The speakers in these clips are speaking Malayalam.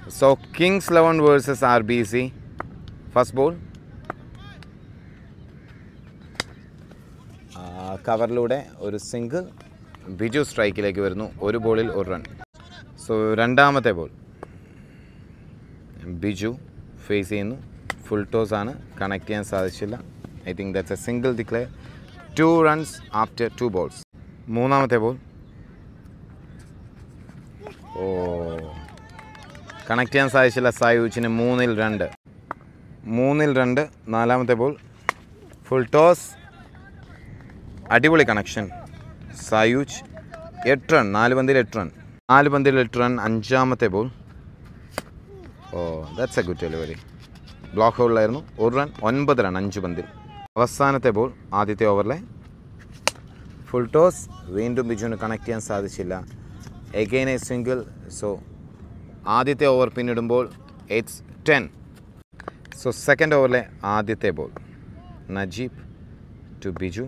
So kings eleven versus R B C first ball കവറിലൂടെ ഒരു സിംഗിൾ ബിജു സ്ട്രൈക്കിലേക്ക് വരുന്നു ഒരു ബോളിൽ ഒരു റൺ സോ രണ്ടാമത്തെ ബോൾ ബിജു ഫേസ് ചെയ്യുന്നു ഫുൾ ടോസ് ആണ് കണക്ട് ചെയ്യാൻ സാധിച്ചില്ല I think that's a single declare two runs after two balls മൂന്നാമത്തെ ബോൾ ഓ കണക്ട് ചെയ്യാൻ സാധിച്ചില്ല സായൂച്ചിന് മൂന്നിൽ രണ്ട് മൂന്നിൽ രണ്ട് നാലാമത്തെ ബോൾ ഫുൾ ടോസ് അടിപൊളി കണക്ഷൻ സായൂജ് എട്ട് റൺ നാല് പന്തിൽ എട്ട് റൺ നാല് പന്തിൽ എട്ട് റൺ അഞ്ചാമത്തെ ball oh that's a good delivery block ഹോളിലായിരുന്നു ഒരു റൺ ഒൻപത് റൺ അഞ്ച് പന്തിൽ അവസാനത്തെ ബോൾ ആദ്യത്തെ ഓവറിലെ ഫുൾ ടോസ് വീണ്ടും ബിജുവിന് കണക്ട് ചെയ്യാൻ സാധിച്ചില്ല എഗെയിൻ എ സിംഗിൾ സോ ആദ്യത്തെ ഓവർ പിന്നിടുമ്പോൾ ഇറ്റ്സ് ടെൻ സോ സെക്കൻഡ് ഓവറിലെ ആദ്യത്തെ ball Najeeb to Biju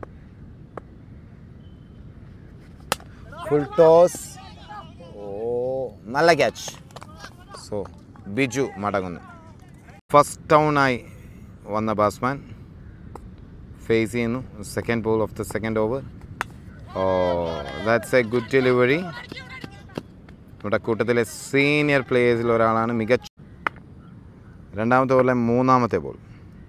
full toss oh നല്ല ക്യാച്ച് സോ ബിജു മടങ്ങുന്നു ഫസ്റ്റ് ഡൗണായി വന്ന ബാറ്റ്സ്മാൻ ഫേസ് ചെയ്യുന്നു second ball of the second over oh that's a good delivery നമ്മുടെ കൂട്ടത്തിലെ സീനിയർ പ്ലേയേഴ്സിൽ ഒരാളാണ് മികച്ച രണ്ടാമത്തെ ഓവറിലെ മൂന്നാമത്തെ ബോൾ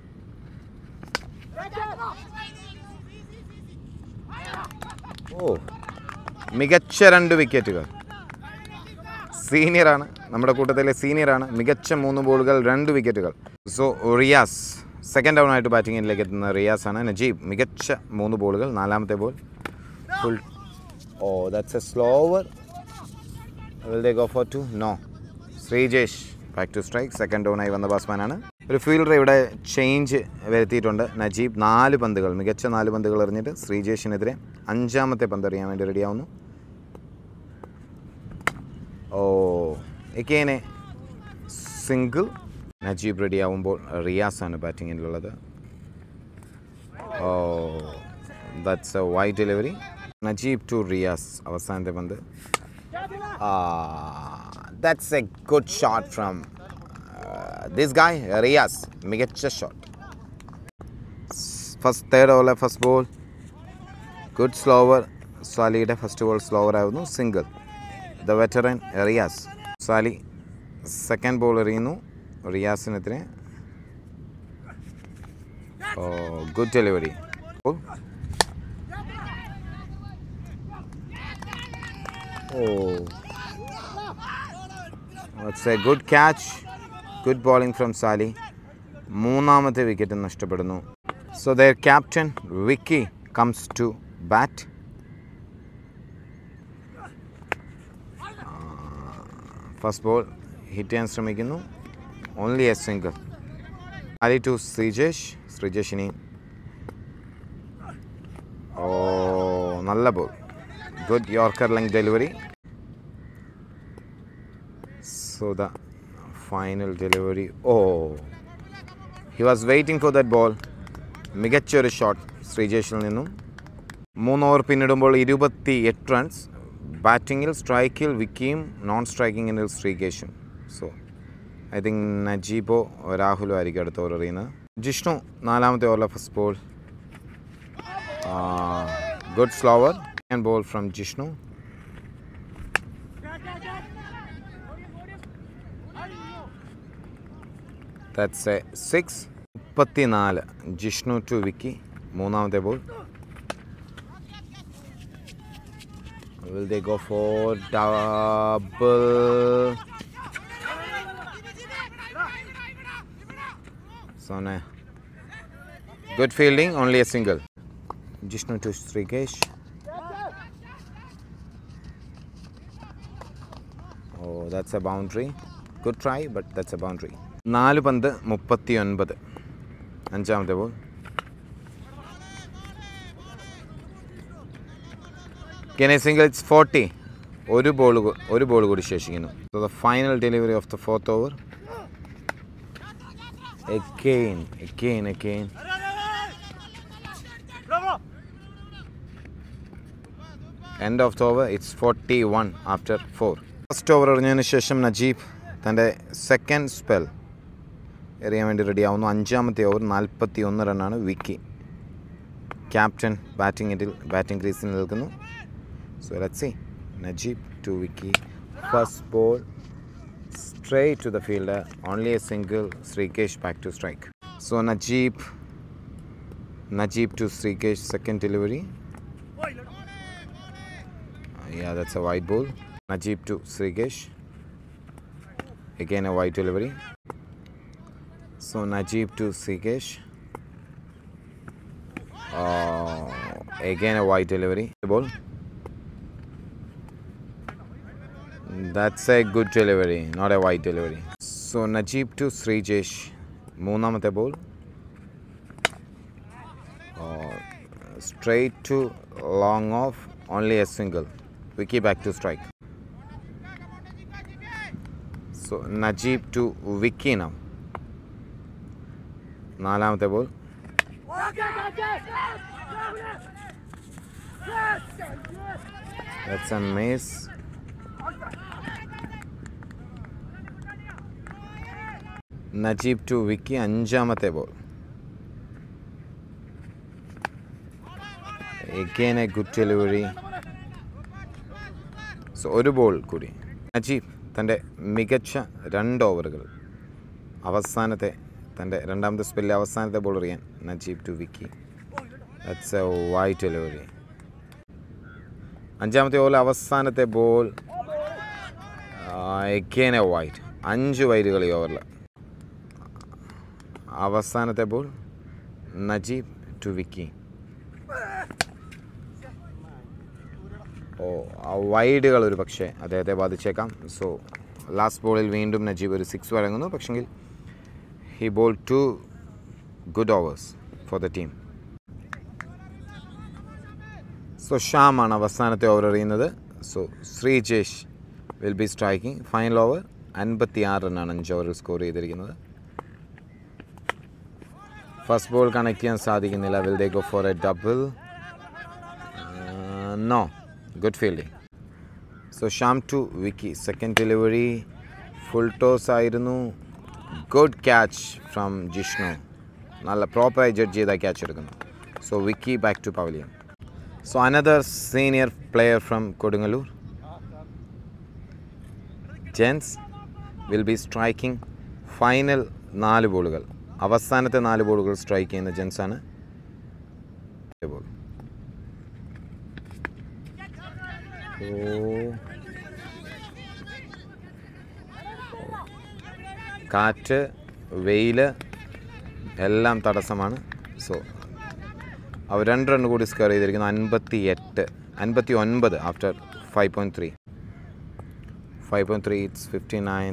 ഓ മികച്ച രണ്ട് വിക്കറ്റുകൾ സീനിയറാണ് നമ്മുടെ കൂട്ടത്തിലെ സീനിയറാണ് മികച്ച മൂന്ന് ബോളുകൾ രണ്ട് വിക്കറ്റുകൾ സോ റിയാസ് സെക്കൻഡ് ഡൗൺ ആയിട്ട് ബാറ്റിങ്ങിലേക്ക് എത്തുന്ന റിയാസ് ആണ് നജീബ് മികച്ച മൂന്ന് ബോളുകൾ നാലാമത്തെ ball full oh that's a slower will they go for two no Sreejesh back to strike second ഡൗണായി വന്ന ബാറ്റ്സ്മാനാണ് ഒരു ഫീൽഡർ ഇവിടെ ചേഞ്ച് വരുത്തിയിട്ടുണ്ട് നജീബ് നാല് പന്തുകൾ മികച്ച നാല് പന്തുകൾ എറിഞ്ഞിട്ട് ശ്രീജേഷിനെതിരെ അഞ്ചാമത്തെ പന്ത് എറിയാൻ വേണ്ടി റെഡിയാവുന്നു ഓ എക്കേനെ സിംഗിൾ നജീബ് റെഡി ആവുമ്പോൾ റിയാസാണ് ബാറ്റിങ്ങിലുള്ളത് oh that's a wide delivery Najib to Riyas അവസാനത്തെ പന്ത് that's a good shot from this guy Riyas മികച്ച ഷോട്ട് ഫസ്റ്റ് തേർഡ് ഓവറിലെ ഫസ്റ്റ് ബോൾ ഗുഡ് സ്ലോവർ സാലിയുടെ ഫസ്റ്റ് ബോൾ സ്ലോവർ ആയിരുന്നു single the veteran Riyas Sali second ball എറിയുന്നു റിയാസിനെതിരെ oh good delivery oh it's a good catch good bowling from Sali മൂന്നാമത്തെ വിക്കറ്റ് നഷ്ടപ്പെടുന്നു so there captain Vicky comes to bat first ball hit ചെയ്യാൻ ശ്രമിക്കുന്നു only a single Ali to Sreejesh Sreejesh ഇനി ഓ നല്ല ball good yorker length delivery so the final delivery oh he was waiting for that ball മികച്ച ഒരു ഷോട്ട് ശ്രീജേഷിൽ നിന്നും മൂന്ന് ഓവർ പിന്നിടുമ്പോൾ ഇരുപത്തി എട്ട് റൺസ് ബാറ്റിങ്ങിൽ സ്ട്രൈക്കിൽ വിക്കിയും നോൺ സ്ട്രൈക്കിങ്ങിൽ ശ്രീകേഷും സോ ഐ തിങ്ക് നജീബോ രാഹുലോ ആയിരിക്കും അടുത്ത ഓവർ എറിയുന്നത് ജിഷ്ണു നാലാമത്തെ ഓവറിലെ first ball good slower and ball from Jishnu that's a six മുപ്പത്തിനാല് ജിഷ്ണു ടു വിക്കി മൂന്നാമത്തെ ball Will they go for double? So, no. Good fielding, only a single. Jishnu to Srikesh. Oh, that's a boundary. Good try, but that's a boundary. നാല് പന്ത് മുപ്പത്തി ഒൻപത് അഞ്ചാമത്തെ ബോൾ കെനെ സിംഗിൾ ഇറ്റ്സ് ഫോർട്ടി ഒരു ബോൾ ഒരു ബോൾ കൂടി ശേഷിക്കുന്നു so the final delivery of the fourth over again again again end of the over it's 41 after 4 first over എറിഞ്ഞതിന് ശേഷം നജീബ് തൻ്റെ സെക്കൻഡ് സ്പെൽ എറിയാൻ വേണ്ടി റെഡിയാവുന്നു അഞ്ചാമത്തെ ഓവർ നാൽപ്പത്തി ഒന്ന് റണ്ണാണ് വിക്കി ക്യാപ്റ്റൻ ബാറ്റിംഗ് എൻഡിൽ ബാറ്റിംഗ് ക്രീസിൽ നിൽക്കുന്നു so let see Najib to Vicky first ball straight to the fielder only a single Srikesh back to strike so Najib Najib to Srikesh second delivery yeah that's a wide ball Najib to Srikesh again a wide delivery so Najib to Srikesh uh, again a wide delivery ball That's a good delivery, not a wide delivery. So Najib to Srijesh. മൂന്നാമത്തെ ball straight to long off only a single Vicky back to strike so Najib to Vicky now നാലാമത്തെ ball That's a miss. Najib to Vicky അഞ്ചാമത്തെ ball again a good delivery so ഒരു ബോൾ കൂടി നജീബ് തൻ്റെ മികച്ച രണ്ട് ഓവറുകൾ അവസാനത്തെ തൻ്റെ രണ്ടാമത്തെ സ്പെല്ലിൽ അവസാനത്തെ ബോൾ എറിയാൻ Najib to Vicky that's a wide delivery അഞ്ചാമത്തെ ഓവറിൽ അവസാനത്തെ ബോൾ എഗെയിൻ എ വൈറ്റ് അഞ്ച് വൈറ്റുകൾ ഈ ഓവറിൽ അവസാനത്തെ ball Najeeb to Vicky oh ആ വൈഡുകൾ ഒരു പക്ഷേ അദ്ദേഹത്തെ ബാധിച്ചേക്കാം സോ ലാസ്റ്റ് ബോളിൽ വീണ്ടും നജീബ് ഒരു സിക്സ് വഴങ്ങുന്നു പക്ഷെങ്കിൽ he ball to good overs for the team so ഷാമാണ് അവസാനത്തെ ഓവർ എറിയുന്നത് so Sreejesh will be striking final over അൻപത്തി ആറ് റണ്ണാണ് അഞ്ച് ഓവറിൽ സ്കോർ ചെയ്തിരിക്കുന്നത് ഫസ്റ്റ് ബോൾ കണക്ട് ചെയ്യാൻ സാധിക്കുന്നില്ല will they go for a double no good fielding so Sham to Vicky second delivery full toss ആയിരുന്നു ഗുഡ് ക്യാച്ച് ഫ്രം ജിഷ്ണു നല്ല പ്രോപ്പറായി ജഡ്ജ് ചെയ്ത ക്യാച്ച് എടുക്കുന്നു so Vicky back to pavilion so another senior player from Kodungallur Jens will be striking final നാല് ബോളുകൾ അവസാനത്തെ നാല് ബോളുകൾ സ്ട്രൈക്ക് ചെയ്യുന്ന ജെൻസാണ് ബോൾ കാറ്റ് വെയിൽ എല്ലാം തടസ്സമാണ് സോ അവർ രണ്ട് റൺ കൂടി സ്കോർ ചെയ്തിരിക്കുന്നു അൻപത്തി എട്ട് അൻപത്തി ഒൻപത് after five point three five point three it's fifty nine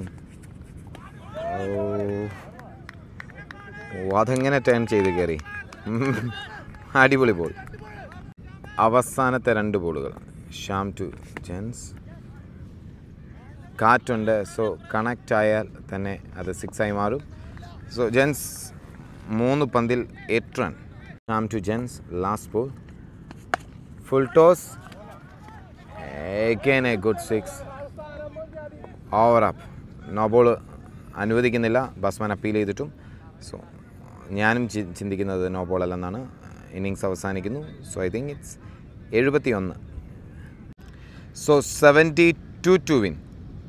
oh അതെങ്ങനെ ടേൺ ചെയ്ത് കയറി അടിപൊളി ബോൾ അവസാനത്തെ രണ്ട് ബോളുകൾ ഷ്യാം ടു ജെൻസ് കാറ്റുണ്ട് സോ കണക്റ്റ് ആയാൽ തന്നെ അത് സിക്സ് ആയി മാറും സോ ജെൻസ് മൂന്ന് പന്തിൽ എട്ട് run Shyam to Jens last ball full toss again a good six over up no ball അനുവദിക്കുന്നില്ല ബാസ്മാൻ അപ്പീൽ ചെയ്തിട്ടും സോ ഞാനും ചി- ചിന്തിക്കുന്നത് നോ ബോൾ അല്ലെന്നാണ് ഇന്നിങ്സ് അവസാനിക്കുന്നു സോ ഐ തിങ്ക് ഇറ്റ്സ് എഴുപത്തി ഒന്ന് so seventy two to win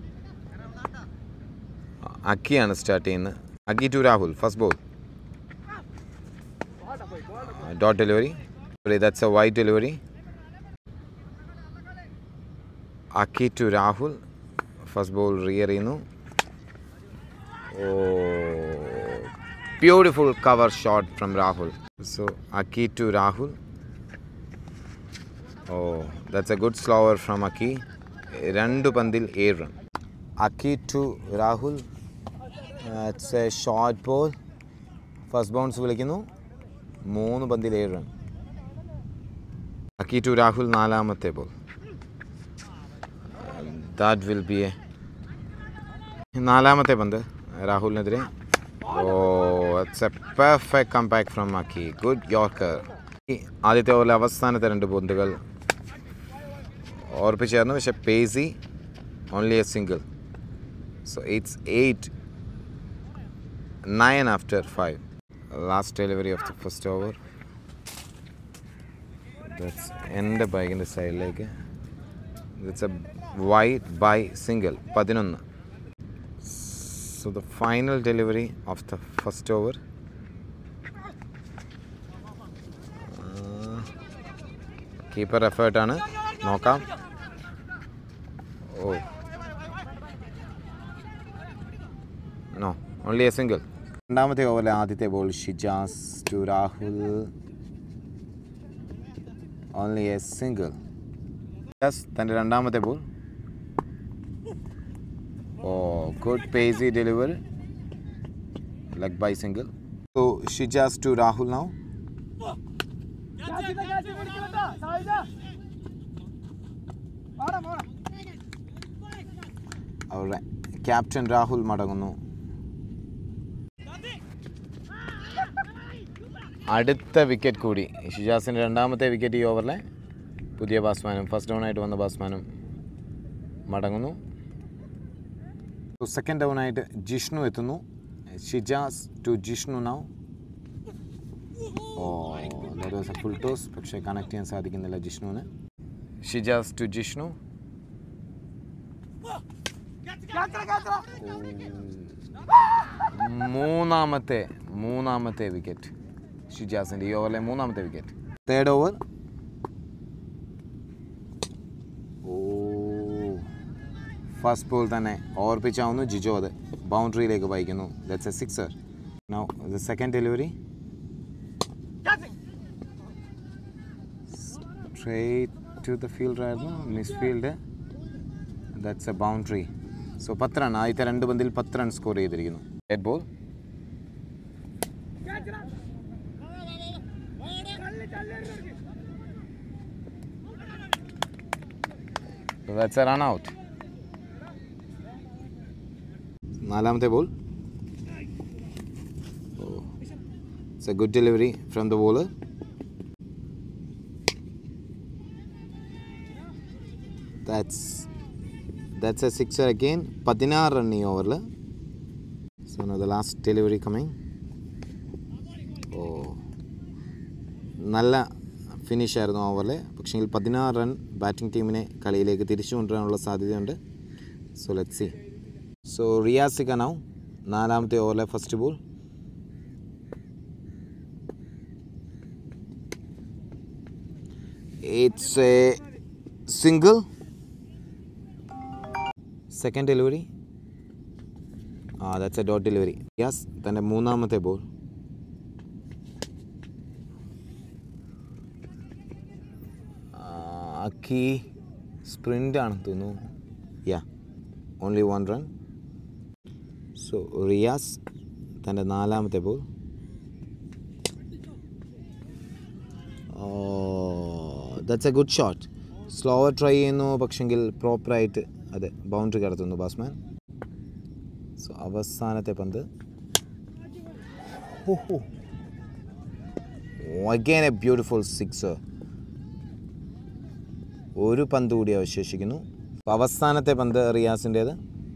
അക്കിയാണ് സ്റ്റാർട്ട് ചെയ്യുന്നത് Akki to Rahul first ball dot delivery that's a wide delivery Akki to Rahul first ball റിയർ ചെയ്യുന്നു oh beautiful cover shot from Rahul so Akki to Rahul oh that's a good slower from Akki രണ്ട് പന്തിൽ ഏഴ് run Akki to Rahul it's a short ball first bounce വിളിക്കുന്നു മൂന്ന് പന്തിൽ ഏഴ് റൺ അക്കി ടു രാഹുൽ നാലാമത്തെ ball that will be a നാലാമത്തെ പന്ത് രാഹുലിനെതിരെ oh it's a perfect compact from Akki good yorker ആദ്യത്തെ ഓവറിലെ അവസാനത്തെ രണ്ട് പന്തുകൾ ഓർപ്പിച്ചായിരുന്നു പക്ഷെ pacy only a single So it's 8 9 after 5. Last delivery of the first over. That's എൻ്റെ ബൈക്കിൻ്റെ സൈഡിലേക്ക് it's a wide bye single പതിനൊന്ന് so the final delivery of the first over keeper എഫേർട്ടാണ് നോക്കാം oh no only a single രണ്ടാമത്തെ ഓവറിലെ ആദ്യത്തെ ball Shijas to Rahul only a single yes തൻ്റെ രണ്ടാമത്തെ ball oh good pacy delivery leg bye single so Shijas to Rahul now അവരുടെ ക്യാപ്റ്റൻ രാഹുൽ മടങ്ങുന്നു അടുത്ത വിക്കറ്റ് കൂടി ഷിജാസിൻ്റെ രണ്ടാമത്തെ വിക്കറ്റ് ഈ ഓവറിലെ പുതിയ ബാറ്റ്സ്മാനും ഫസ്റ്റ് ഡൗൺ ആയിട്ട് വന്ന ബാറ്റ്സ്മാനും മടങ്ങുന്നു സെക്കൻഡ് ഡൗൺ ആയിട്ട് ജിഷ്ണു എത്തുന്നു Shijas to Jishnu now oh that was a full toss പക്ഷേ കണക്ട് ചെയ്യാൻ സാധിക്കുന്നില്ല ജിഷ്ണുവിന് ഷിജാസ് ടു ജിഷ്ണു മൂന്നാമത്തെ മൂന്നാമത്തെ വിക്കറ്റ് ഷിജാസിൻ്റെ ഈ ഓവറിലെ മൂന്നാമത്തെ wicket third over oh first ball തന്നെ ഓർപ്പിച്ചാവുന്നു ജിജോ അത് ബൗണ്ടറിയിലേക്ക് വായിക്കുന്നു that's a sixer now the second delivery straight to the fielder ആയിരുന്നു miss field that's a boundary so പത്ത് റൺ ആദ്യത്തെ രണ്ട് പന്തിൽ പത്ത് റൺ സ്കോർ ചെയ്തിരിക്കുന്നു dead ball that's a run out നാലാമത്തെ ball it's a good delivery from the bowler that's that's a sixer again പതിനാറ് റൺ ഈ ഓവറിൽ so no the last delivery coming oh നല്ല ഫിനിഷ് ആയിരുന്നു ഓവറിൽ പക്ഷേ പതിനാറ് റൺ ബാറ്റിംഗ് ടീമിനെ കളിയിലേക്ക് തിരിച്ചു കൊണ്ടുവരാനുള്ള സാധ്യതയുണ്ട് സോ ലെറ്റ് സി സോ റിയാസി കനൗ നാലാമത്തെ ഓവറിലെ first ball it's a single second delivery ah that's a dot delivery യാസ് തൻ്റെ മൂന്നാമത്തെ ബോൾ അക്കി സ്പ്രിൻ്റ് ആണെന്ന് തോന്നുന്നു yeah only one run so Riyas തൻ്റെ നാലാമത്തെ ball that's a good shot slower try ചെയ്യുന്നു പക്ഷെങ്കിൽ പ്രോപ്പറായിട്ട് അതെ ബൗണ്ടറി കടത്തുന്നു ബാസ്മാൻ സോ അവസാനത്തെ പന്ത് അഗൈൻ എ ബ്യൂട്ടിഫുൾ സിക്സ് ഒരു പന്ത് കൂടി അവശേഷിക്കുന്നു അപ്പോൾ അവസാനത്തെ പന്ത് റിയാസിൻ്റേത്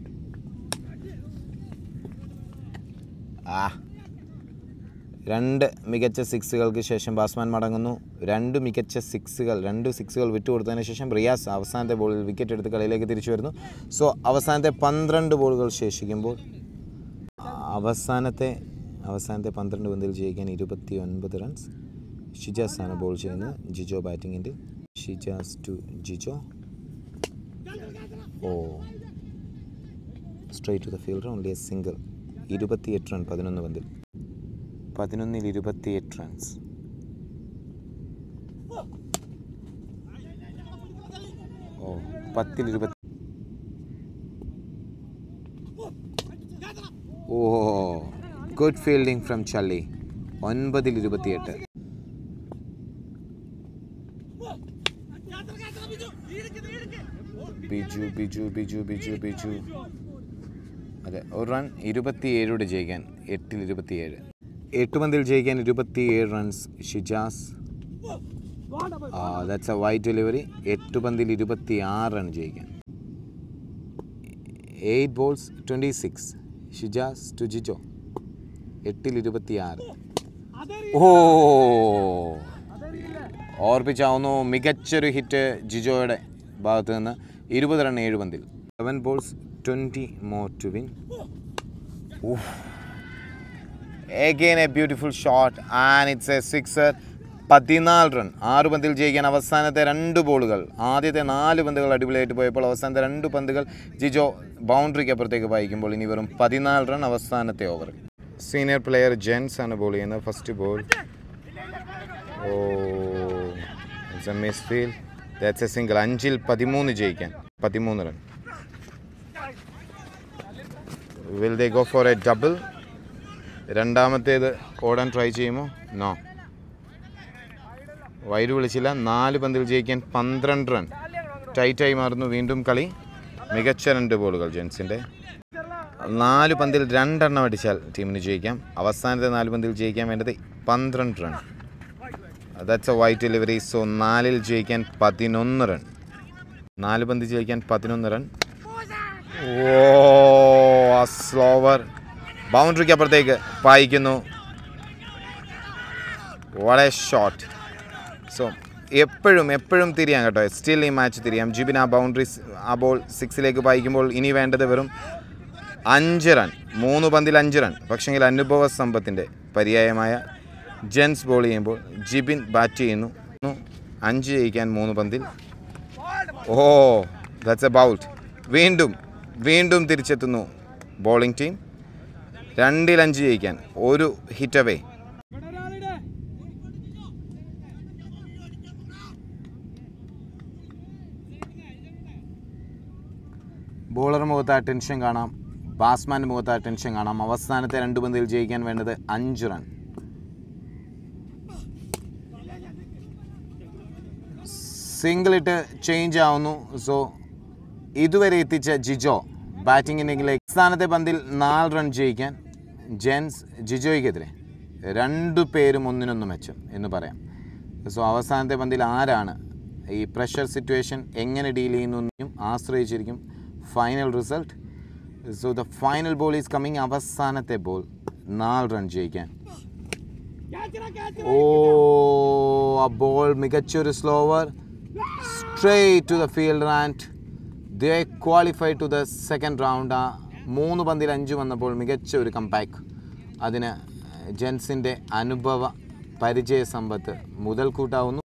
ആ രണ്ട് മികച്ച സിക്സുകൾക്ക് ശേഷം ബാസ്മാൻ മടങ്ങുന്നു രണ്ട് മികച്ച സിക്സുകൾ രണ്ട് സിക്സുകൾ വിട്ടുകൊടുത്തതിന് ശേഷം റിയാസ് അവസാനത്തെ ബോളിൽ വിക്കറ്റ് എടുത്ത് കളിയിലേക്ക് തിരിച്ചു വരുന്നു സോ അവസാനത്തെ പന്ത്രണ്ട് ബോളുകൾ ശേഷിക്കുമ്പോൾ അവസാനത്തെ അവസാനത്തെ പന്ത്രണ്ട് പന്തിൽ ജയിക്കാൻ ഇരുപത്തി ഒൻപത് റൺസ് ഷിജാസ് ആണ് ബോൾ ചെയ്യുന്നത് ജിജോ ബാറ്റിങ്ങിൻ്റെ Shijas to Jijo oh straight to the fielder only a single ഇരുപത്തിയെട്ട് റൺ പതിനൊന്ന് പന്തിൽ പതിനൊന്നിൽ ഇരുപത്തിയെട്ട് റൺസ് ഓ പത്തിൽ ഇരുപത്തി ഓ ഗുഡ് ഫീൽഡിംഗ് ഫ്രം ചള്ളി ഒൻപതിൽ ഇരുപത്തിയെട്ട് ബിജു ബിജു ബിജു ബിജു ബിജു അതെ ഒരു റൺ ഇരുപത്തിയേഴോട് ജയിക്കാൻ എട്ടിൽ ഇരുപത്തിയേഴ് എട്ട് പന്തിൽ ജയിക്കാൻ ഇരുപത്തിയേഴ് runs Shijas that's a wide delivery എട്ട് പന്തിൽ ഇരുപത്തി ആറ് റൺ ജയിക്കാൻ eight balls twenty six Shijas to Jijo എട്ടിൽ ഇരുപത്തിയാറ് ഓ ഓർപ്പിച്ചാവുന്നു മികച്ചൊരു ഹിറ്റ് ജിജോയുടെ ഭാഗത്ത് നിന്ന് ഇരുപത് റൺ ഏഴ് പന്തിൽ seven balls twenty more to win again a beautiful shot and it's a sixer പതിനാല് റൺ ആറ് പന്തിൽ ജയിക്കാൻ അവസാനത്തെ രണ്ട് ബോളുകൾ ആദ്യത്തെ നാല് പന്തുകൾ അടിപൊളിയായിട്ട് പോയപ്പോൾ അവസാനത്തെ രണ്ട് പന്തുകൾ ജിജോ ബൗണ്ടറിക്ക് അപ്പുറത്തേക്ക് വായിക്കുമ്പോൾ ഇനി വെറും പതിനാല് റൺ അവസാനത്തെ ഓവർ സീനിയർ പ്ലെയർ ജെൻസ് ആണ് ബോൾ ചെയ്യുന്നത് first ball oh it's a misfield that's a single അഞ്ചിൽ പതിമൂന്ന് ജയിക്കാൻ പതിമൂന്ന് run will they go for a double രണ്ടാമത്തേത് ഓടാൻ ട്രൈ ചെയ്യുമോ നോ വൈഡ് വിളിച്ചില്ല നാല് പന്തിൽ ജയിക്കാൻ പന്ത്രണ്ട് റൺ ടൈറ്റായി മാറുന്നു വീണ്ടും കളി മികച്ച രണ്ട് ബോളുകൾ ജെൻസിൻ്റെ നാല് പന്തിൽ രണ്ടെണ്ണം അടിച്ചാൽ ടീമിന് ജയിക്കാം അവസാനത്തെ നാല് പന്തിൽ ജയിക്കാൻ വേണ്ടത് പന്ത്രണ്ട് run that's a wide delivery so നാലിൽ ജയിക്കാൻ പതിനൊന്ന് റൺ നാല് പന്തിൽ ജയിക്കാൻ പതിനൊന്ന് റൺ ഓ ആ സ്ലോവർ ബൗണ്ടറിക്ക് അപ്പുറത്തേക്ക് പായിക്കുന്നു വളരെ ഷോട്ട് സോ എപ്പോഴും എപ്പോഴും തിരിയാം കേട്ടോ സ്റ്റിൽ ഈ മാച്ച് തിരിയാം ജിബിൻ ആ ബൗണ്ടറി ആ ബോൾ സിക്സിലേക്ക് പായിക്കുമ്പോൾ ഇനി വേണ്ടത് വെറും അഞ്ച് റൺ മൂന്ന് പന്തിൽ അഞ്ച് റൺ പക്ഷെങ്കിൽ അനുഭവ സമ്പത്തിൻ്റെ പര്യായമായ ജെൻസ് ബോൾ ചെയ്യുമ്പോൾ ജിബിൻ ബാറ്റ് ചെയ്യുന്നു അഞ്ച് ജയിക്കാൻ മൂന്ന് പന്തിൽ ഓ ദാറ്റ്സ് എ ബൗൾട്ട് വീണ്ടും വീണ്ടും തിരിച്ചെത്തുന്നു ബോളിംഗ് ടീം രണ്ടിൽ അഞ്ച് ജയിക്കാൻ ഒരു ഹിറ്റ് അവേ ബോളർ മുഖത്ത് ആ ടെൻഷൻ കാണാം ബാറ്റ്സ്മാൻ്റെ മുഖത്ത് ആ ടെൻഷൻ കാണാം അവസാനത്തെ രണ്ട് പന്തിൽ ജയിക്കാൻ വേണ്ടത് അഞ്ച് റൺ സിംഗിൾ ഇട്ട് ചേഞ്ച് ആവുന്നു സോ ഇതുവരെ എത്തിച്ച ജിജോ ബാറ്റിങ്ങിനെങ്കിലേക്ക് സ്ഥാനത്തെ പന്തിൽ നാല് റൺ ജയിക്കാൻ ജെൻസ് ജിജോയ്ക്കെതിരെ രണ്ടു പേരും ഒന്നിനൊന്ന് മെച്ചം എന്ന് പറയാം സോ അവസാനത്തെ പന്തിൽ ആരാണ് ഈ പ്രഷർ സിറ്റുവേഷൻ എങ്ങനെ ഡീൽ ചെയ്യുന്നു ആശ്രയിച്ചിരിക്കും final result so the final ball is coming അവസാനത്തെ ബോൾ നാല് റൺ ജയിക്കാൻ ഓ ആ ബോൾ മികച്ചൊരു slower straight to the fielder and they qualify to the second round ആ മൂന്ന് പന്തിൽ അഞ്ച് വന്നപ്പോൾ മികച്ച ഒരു കമ്പാക്ക് അതിന് ജെൻസിൻ്റെ അനുഭവ പരിചയ സമ്പത്ത് മുതൽക്കൂട്ടാവുന്നു